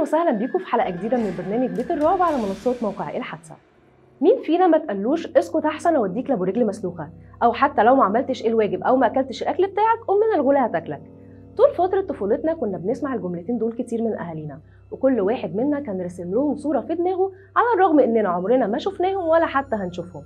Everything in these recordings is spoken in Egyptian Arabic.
وسهلا بيكم في حلقه جديده من برنامج بيت الرعب على منصات موقع الحادثه مين فينا ما تقلوش اسكت احسن اوديك لابو رجل مسلوخه او حتى لو ما عملتش الواجب او ما اكلتش الاكل بتاعك امنا الغولة هتاكلك طول فترة طفولتنا كنا بنسمع الجملتين دول كتير من أهالينا وكل واحد منا كان رسم لهم صورة في دماغه على الرغم إننا عمرنا ما شفناهم ولا حتى هنشوفهم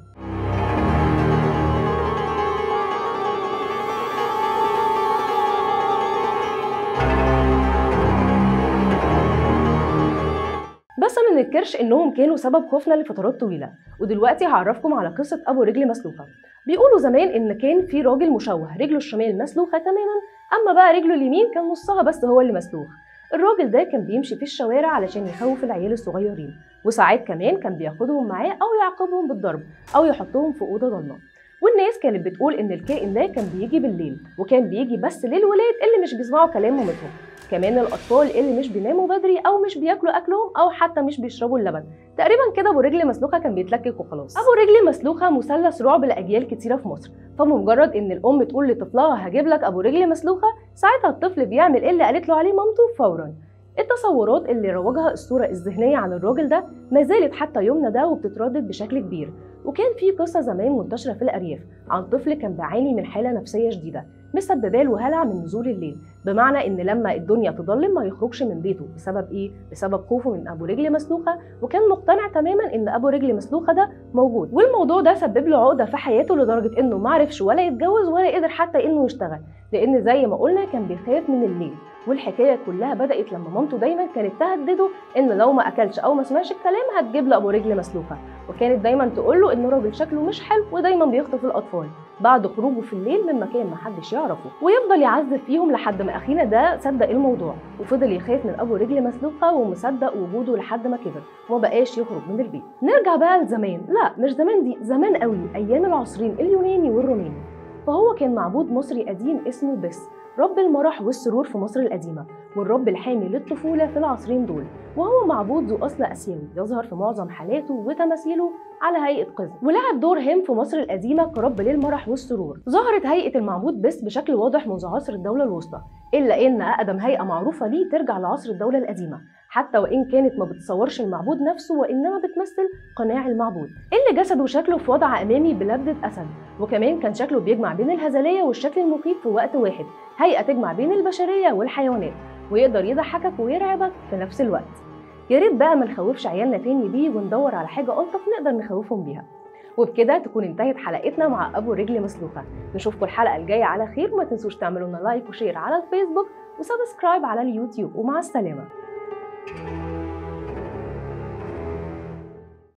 بس ما ننكرش انهم كانوا سبب خوفنا لفترات طويله ودلوقتي هعرفكم على قصه ابو رجل مسلوخه بيقولوا زمان ان كان في راجل مشوه رجله الشمال مسلوخه تماما اما بقى رجله اليمين كان نصها بس هو اللي مسلوخ الراجل ده كان بيمشي في الشوارع علشان يخوف العيال الصغيرين وساعات كمان كان بياخدهم معاه او يعاقبهم بالضرب او يحطهم في اوضه ضلمه والناس كانت بتقول ان الكائن ده كان بيجي بالليل وكان بيجي بس للولاد اللي مش بيسمعوا كلام مامتهم كمان الاطفال اللي مش بيناموا بدري او مش بياكلوا اكلهم او حتى مش بيشربوا اللبن تقريبا كده ابو رجل مسلوخه كان بيتلكك وخلاص ابو رجل مسلوخه مثلث رعب لاجيال كتيره في مصر فمجرد ان الام تقول لطفلها هجيب لك ابو رجل مسلوخه ساعتها الطفل بيعمل اللي قالت له عليه مامته فورا التصورات اللي روجها الصورة الذهنية عن الراجل ده ما زالت حتى يومنا ده وبتتردد بشكل كبير وكان في قصة زمان منتشرة في الأرياف عن طفل كان بيعاني من حالة نفسية شديدة مسببه له هلع من نزول الليل بمعنى ان لما الدنيا تضلم ما يخرجش من بيته بسبب ايه بسبب خوفه من ابو رجل مسلوخه وكان مقتنع تماما ان ابو رجل مسلوخه ده موجود والموضوع ده سبب له عقده في حياته لدرجه انه ما عرفش ولا يتجوز ولا قدر حتى انه يشتغل لان زي ما قلنا كان بيخاف من الليل والحكايه كلها بدات لما مامته دايما كانت تهدده ان لو ما اكلش او ما سمعش الكلام هتجيب له ابو رجل مسلوخه وكانت دايما تقول له ان راجل شكله مش حلو ودايما بيخطف الاطفال بعد خروجه في الليل من مكان ما حدش يعرفه ويفضل يعذب فيهم لحد ما اخينا ده صدق الموضوع وفضل يخاف من ابو رجل مسلوخه ومصدق وجوده لحد ما كبر وما بقاش يخرج من البيت نرجع بقى لزمان لا مش زمان دي زمان قوي ايام العصرين اليوناني والروماني فهو كان معبود مصري قديم اسمه بس رب المرح والسرور في مصر القديمة والرب الحامي للطفولة في العصرين دول وهو معبود ذو أصل آسيوي يظهر في معظم حالاته وتماثيله على هيئة قزم ولعب دور هام في مصر القديمة كرب للمرح والسرور ظهرت هيئة المعبود بس بشكل واضح منذ عصر الدولة الوسطى إلا إن أقدم هيئة معروفة ليه ترجع لعصر الدولة القديمة حتى وإن كانت ما بتصورش المعبود نفسه وإنما بتمثل قناع المعبود اللي جسده وشكله في وضع أمامي بلبدة أسد وكمان كان شكله بيجمع بين الهزلية والشكل المخيف في وقت واحد هيئة تجمع بين البشرية والحيوانات ويقدر يضحكك ويرعبك في نفس الوقت يا ريت بقى ما نخوفش عيالنا تاني بيه وندور على حاجة ألطف نقدر نخوفهم بيها وبكده تكون انتهت حلقتنا مع ابو رجل مسلوخه نشوفكم الحلقه الجايه على خير ما تنسوش تعملوا لنا لايك وشير على الفيسبوك وسبسكرايب على اليوتيوب ومع السلامه